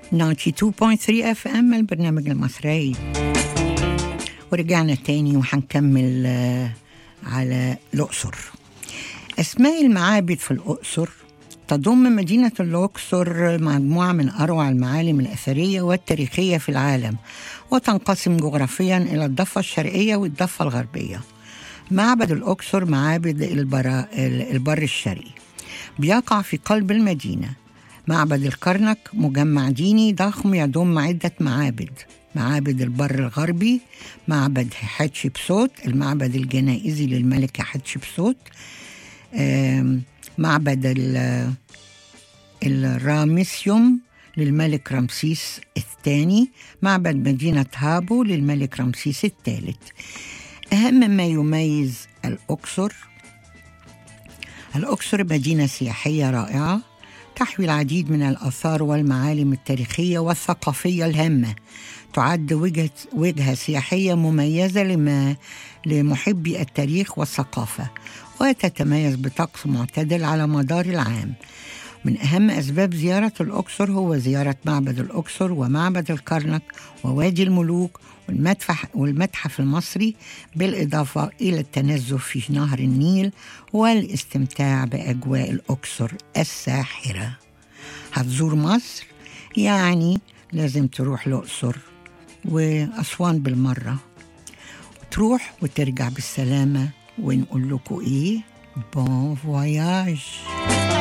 92.3 اف ام البرنامج المصري ورجعنا تاني وهنكمل آه، على الأقصر أسماء المعابد في الأقصر تضم مدينة الأقصر مجموعة من أروع المعالم الأثرية والتاريخية في العالم وتنقسم جغرافيا إلى الضفة الشرقية والضفة الغربية معبد الأقصر معابد البر, البر الشرقي بيقع في قلب المدينة معبد الكرنك مجمع ديني ضخم يضم عدة معابد معابد البر الغربي معبد حتشبسوت المعبد الجنائزي للملكة حتشبسوت آم، معبد ال- الرامسيوم للملك رمسيس الثاني معبد مدينة هابو للملك رمسيس الثالث أهم ما يميز الأقصر الأقصر مدينة سياحية رائعة تحوي العديد من الآثار والمعالم التاريخية والثقافية الهامة تعد وجهة, وجهة سياحية مميزة لما لمحبي التاريخ والثقافة وتتميز بطقس معتدل على مدار العام من أهم أسباب زيارة الأقصر هو زيارة معبد الأقصر ومعبد الكرنك ووادي الملوك والمتحف, والمتحف المصري بالإضافة إلى التنزه في نهر النيل والاستمتاع بأجواء الأقصر الساحرة هتزور مصر يعني لازم تروح الأقصر وأسوان بالمرة تروح وترجع بالسلامة ونقول لكم إيه بون فواياج